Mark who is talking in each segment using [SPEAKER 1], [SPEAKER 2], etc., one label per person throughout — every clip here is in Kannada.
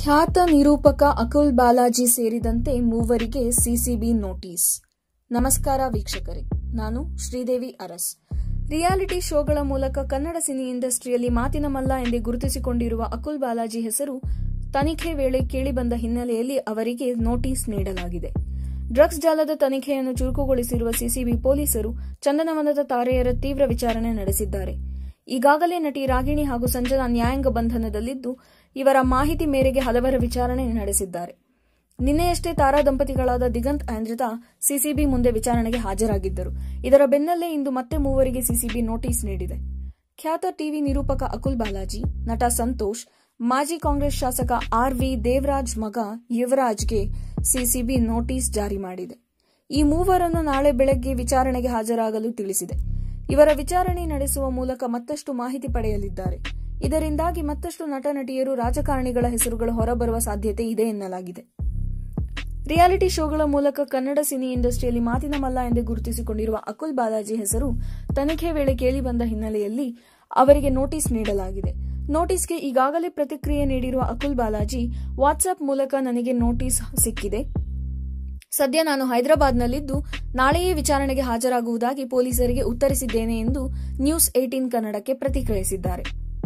[SPEAKER 1] ಖ್ಯಾತ ನಿರೂಪಕ ಅಕುಲ್ ಬಾಲಾಜಿ ಸೇರಿದಂತೆ ಮೂವರಿಗೆ ಸಿಸಿಬಿ ನೋಟಿಸ್ ನಮಸ್ಕಾರ ವೀಕ್ಷಕರೇ ನಾನು ಶ್ರೀದೇವಿ ಅರಸ್ ರಿಯಾಲಿಟಿ ಶೋಗಳ ಮೂಲಕ ಕನ್ನಡ ಸಿನಿ ಇಂಡಸ್ಟ್ರಿಯಲ್ಲಿ ಮಾತಿನ ಮಲ್ಲ ಎಂದೇ ಗುರುತಿಸಿಕೊಂಡಿರುವ ಅಕುಲ್ ಬಾಲಾಜಿ ಹೆಸರು ತನಿಖೆ ವೇಳೆ ಕೇಳಿಬಂದ ಹಿನ್ನೆಲೆಯಲ್ಲಿ ಅವರಿಗೆ ನೋಟಿಸ್ ನೀಡಲಾಗಿದೆ ಡ್ರಗ್ಸ್ ಜಾಲದ ತನಿಖೆಯನ್ನು ಚುರುಕುಗೊಳಿಸಿರುವ ಸಿಸಿಬಿ ಪೊಲೀಸರು ಚಂದನವನದ ತಾರೆಯರ ತೀವ್ರ ವಿಚಾರಣೆ ನಡೆಸಿದ್ದಾರೆ ಈಗಾಗಲೇ ನಟಿ ರಾಗಿಣಿ ಹಾಗೂ ಸಂಜನಾ ನ್ಯಾಯಾಂಗ ಬಂಧನದಲ್ಲಿದ್ದು ಇವರ ಮಾಹಿತಿ ಮೇರೆಗೆ ಹಲವರ ವಿಚಾರಣೆ ನಡೆಸಿದ್ದಾರೆ ನಿನ್ನೆಯಷ್ಟೇ ತಾರಾ ದಂಪತಿಗಳಾದ ದಿಗಂತ್ ಆಂದ್ರಿತಾ ಸಿಸಿಬಿ ಮುಂದೆ ವಿಚಾರಣೆಗೆ ಹಾಜರಾಗಿದ್ದರು ಇದರ ಬೆನ್ನಲ್ಲೇ ಇಂದು ಮತ್ತೆ ಮೂವರಿಗೆ ಸಿಸಿಬಿ ನೋಟಿಸ್ ನೀಡಿದೆ ಖ್ಯಾತ ಟಿವಿ ನಿರೂಪಕ ಅಕುಲ್ ಬಾಲಾಜಿ ನಟ ಸಂತೋಷ್ ಮಾಜಿ ಕಾಂಗ್ರೆಸ್ ಶಾಸಕ ಆರ್ ವಿ ದೇವರಾಜ್ ಮಗ ಯುವರಾಜ್ಗೆ ಸಿಸಿಬಿ ನೋಟಿಸ್ ಜಾರಿ ಮಾಡಿದೆ ಈ ಮೂವರನ್ನು ನಾಳೆ ಬೆಳಗ್ಗೆ ವಿಚಾರಣೆಗೆ ಹಾಜರಾಗಲು ತಿಳಿಸಿದೆ ಇವರ ವಿಚಾರಣೆ ನಡೆಸುವ ಮೂಲಕ ಮತ್ತಷ್ಟು ಮಾಹಿತಿ ಪಡೆಯಲಿದ್ದಾರೆ ಇದರಿಂದಾಗಿ ಮತ್ತಷ್ಟು ನಟ ನಟಿಯರು ರಾಜಕಾರಣಿಗಳ ಹೆಸರುಗಳು ಹೊರಬರುವ ಸಾಧ್ಯತೆ ಇದೆ ಎನ್ನಲಾಗಿದೆ ರಿಯಾಲಿಟಿ ಶೋಗಳ ಮೂಲಕ ಕನ್ನಡ ಸಿನಿ ಇಂಡಸ್ಟ್ರಿಯಲ್ಲಿ ಮಾತಿನ ಮಲ್ಲ ಎಂದೇ ಗುರುತಿಸಿಕೊಂಡಿರುವ ಅಕುಲ್ ಬಾಲಾಜಿ ಹೆಸರು ತನಿಖೆ ವೇಳೆ ಕೇಳಿಬಂದ ಹಿನ್ನೆಲೆಯಲ್ಲಿ ಅವರಿಗೆ ನೋಟಿಸ್ ನೀಡಲಾಗಿದೆ ನೋಟಿಸ್ಗೆ ಈಗಾಗಲೇ ಪ್ರತಿಕ್ರಿಯೆ ನೀಡಿರುವ ಅಕುಲ್ ಬಾಲಾಜಿ ವಾಟ್ಸ್ಆಪ್ ಮೂಲಕ ನನಗೆ ನೋಟಿಸ್ ಸಿಕ್ಕಿದೆ ಸದ್ಯ ನಾನು ಹೈದರಾಬಾದ್ನಲ್ಲಿದ್ದು ನಾಳೆಯೇ ವಿಚಾರಣೆಗೆ ಹಾಜರಾಗುವುದಾಗಿ ಪೊಲೀಸರಿಗೆ ಉತ್ತರಿಸಿದ್ದೇನೆ ಎಂದು ನ್ಯೂಸ್ ಏಟೀನ್ ಕನ್ನಡಕ್ಕೆ ಪ್ರತಿಕ್ರಿಯಿಸಿದ್ದಾರೆ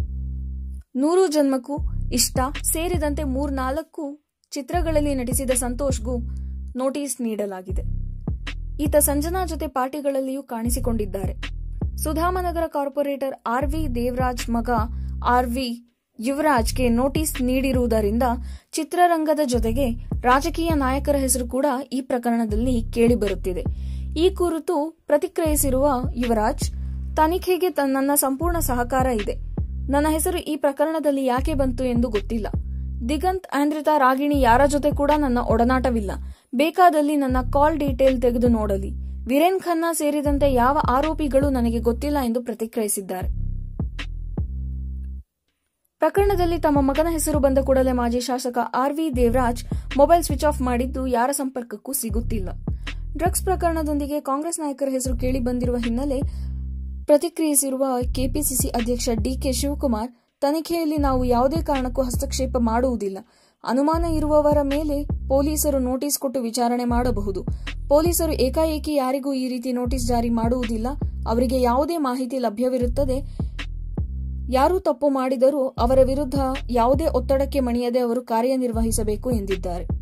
[SPEAKER 1] ನೂರು ಜನ್ಮಕ್ಕೂ ಇಷ್ಟ ಸೇರಿದಂತೆ ಮೂರ್ನಾಲ್ಕು ಚಿತ್ರಗಳಲ್ಲಿ ನಟಿಸಿದ ಸಂತೋಷ್ಗೂ ನೋಟಿಸ್ ನೀಡಲಾಗಿದೆ ಈತ ಸಂಜನಾ ಜೊತೆ ಪಾರ್ಟಿಗಳಲ್ಲಿಯೂ ಕಾಣಿಸಿಕೊಂಡಿದ್ದಾರೆ Sudhamanagar corporator R V Devaraj ಮಗ ಆರ್ ವಿ ಯುವರಾಜ್ಗೆ ನೋಟಿಸ್ ನೀಡಿರುವುದರಿಂದ ಚಿತ್ರರಂಗದ ಜೊತೆಗೆ ರಾಜಕೀಯ ನಾಯಕರ ಹೆಸರು ಕೂಡ ಈ ಪ್ರಕರಣದಲ್ಲಿ ಕೇಳಿಬರುತ್ತಿದೆ ಈ ಕುರಿತು ಪ್ರತಿಕ್ರಿಯಿಸಿರುವ ಯುವರಾಜ್ ತನಿಖೆಗೆ ನನ್ನ ಸಂಪೂರ್ಣ ಸಹಕಾರ ಇದೆ ನನ್ನ ಹೆಸರು ಈ ಪ್ರಕರಣದಲ್ಲಿ ಯಾಕೆ ಬಂತು ಎಂದು ಗೊತ್ತಿಲ್ಲ ದಿಗಂತ್ ಆಂದ್ರಿತಾ ರಾಗಿಣಿ ಯಾರ ಜೊತೆ ಕೂಡ ನನ್ನ ಒಡನಾಟವಿಲ್ಲ ಬೇಕಾದಲ್ಲಿ ನನ್ನ ಕಾಲ್ ಡೀಟೇಲ್ ತೆಗೆದು ನೋಡಲಿ ವೀರೇನ್ ಖನ್ನಾ ಸೇರಿದಂತೆ ಯಾವ ಆರೋಪಿಗಳು ನನಗೆ ಗೊತ್ತಿಲ್ಲ ಎಂದು ಪ್ರತಿಕ್ರಿಯಿಸಿದ್ದಾರೆ ಪ್ರಕರಣದಲ್ಲಿ ತಮ್ಮ ಮಗನ ಹೆಸರು ಬಂದ ಕೂಡಲೇ ಮಾಜಿ ಶಾಸಕ R V Devaraj mobile switch off ಮಾಡಿದ್ದು ಯಾರ ಸಂಪರ್ಕಕ್ಕೂ ಸಿಗುತ್ತಿಲ್ಲ ಡ್ರಗ್ಸ್ ಪ್ರಕರಣದೊಂದಿಗೆ ಕಾಂಗ್ರೆಸ್ ನಾಯಕರ ಹೆಸರು ಕೇಳಿ ಬಂದಿರುವ ಹಿನ್ನೆಲೆ ಪ್ರತಿಕ್ರಿಯಿಸಿರುವ ಕೆಪಿಸಿಸಿ ಅಧ್ಯಕ್ಷ ಡಿಕೆ ಶಿವಕುಮಾರ್ ತನಿಖೆಯಲ್ಲಿ ನಾವು ಯಾವುದೇ ಕಾರಣಕ್ಕೂ ಹಸ್ತಕ್ಷೇಪ ಮಾಡುವುದಿಲ್ಲ ಅನುಮಾನ ಇರುವವರ ಮೇಲೆ ಪೊಲೀಸರು ನೋಟಿಸ್ ಕೊಟ್ಟು ವಿಚಾರಣೆ ಮಾಡಬಹುದು ಪೊಲೀಸರು ಏಕಾಏಕಿ ಯಾರಿಗೂ ಈ ರೀತಿ ನೋಟಿಸ್ ಜಾರಿ ಮಾಡುವುದಿಲ್ಲ ಅವರಿಗೆ ಯಾವುದೇ ಮಾಹಿತಿ ಲಭ್ಯವಿರುತ್ತದೆ ಯಾರು ತಪ್ಪು ಮಾಡಿದರೂ ಅವರ ವಿರುದ್ಧ ಯಾವುದೇ ಒತ್ತಡಕ್ಕೆ ಮಣಿಯದೆ ಅವರು ಕಾರ್ಯನಿರ್ವಹಿಸಬೇಕು ಎಂದಿದ್ದಾರೆ